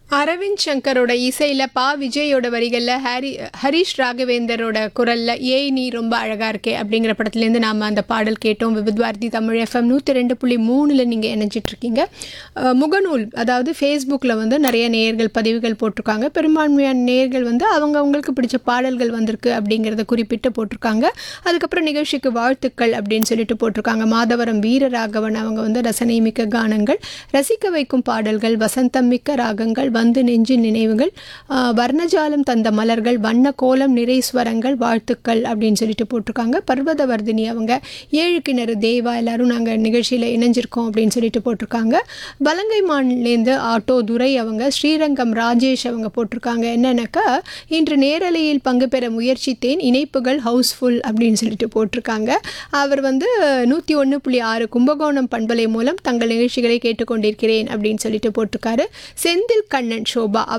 அரவிந்த் சங்கரோட இசையில் பா விஜயோட வரிகளில் ஹரி ஹரிஷ் ராகவேந்தரோட குரலில் ஏய் நீ ரொம்ப அழகாக இருக்கே அப்படிங்கிற படத்துலேருந்து நாம் அந்த பாடல் கேட்டோம் விவித் பாரதி தமிழ் எஃப்எம் நூற்றி ரெண்டு புள்ளி மூணில் நீங்கள் இணைஞ்சிட்ருக்கீங்க முகநூல் அதாவது ஃபேஸ்புக்கில் வந்து நிறைய நேயர்கள் பதிவுகள் போட்டிருக்காங்க பெரும்பான்மையான நேயர்கள் வந்து அவங்க அவங்களுக்கு பிடிச்ச பாடல்கள் வந்திருக்கு அப்படிங்கிறத குறிப்பிட்டு போட்டிருக்காங்க அதுக்கப்புறம் நிகழ்ச்சிக்கு வாழ்த்துக்கள் அப்படின்னு சொல்லிட்டு போட்டிருக்காங்க மாதவரம் வீரராகவன் அவங்க வந்து ரசனைமிக்க கானங்கள் ரசிக்க வைக்கும் பாடல்கள் வசந்தம் மிக்க ராகங்கள் வந்து நெஞ்சின் நினைவுகள் ஆஹ், வர்ணஜாலம் தந்த மலர்கள் வண்ண கோலம் நிறைஸ்வரங்கள் வாழ்த்துக்கள் அப்படின்னு சொல்லிட்டு போட்டிருக்காங்க பர்வதவர்தினி அவங்க ஏழு கிணறு தேவா எல்லாரும் நாங்கள் நிகழ்ச்சியில் இணைஞ்சிருக்கோம் அப்படின்னு சொல்லிட்டு போட்டிருக்காங்க வலங்கை மான்லேருந்து ஆட்டோ துரை அவங்க ஸ்ரீரங்கம் ராஜேஷ் அவங்க போட்டிருக்காங்க என்னன்னாக்கா இன்று நேரலையில் பங்கு பெற முயற்சித்தேன் இணைப்புகள் ஹவுஸ்ஃபுல் அப்படின்னு சொல்லிட்டு போட்டிருக்காங்க அவர் வந்து நூற்றி ஒன்று புள்ளி ஆறு கும்பகோணம் பண்பலை மூலம் தங்கள் நிகழ்ச்சிகளை கேட்டுக்கொண்டிருக்கிறேன் அப்படின்னு சொல்லிட்டு போட்டிருக்காரு செந்தில் கண்ணன் சோபா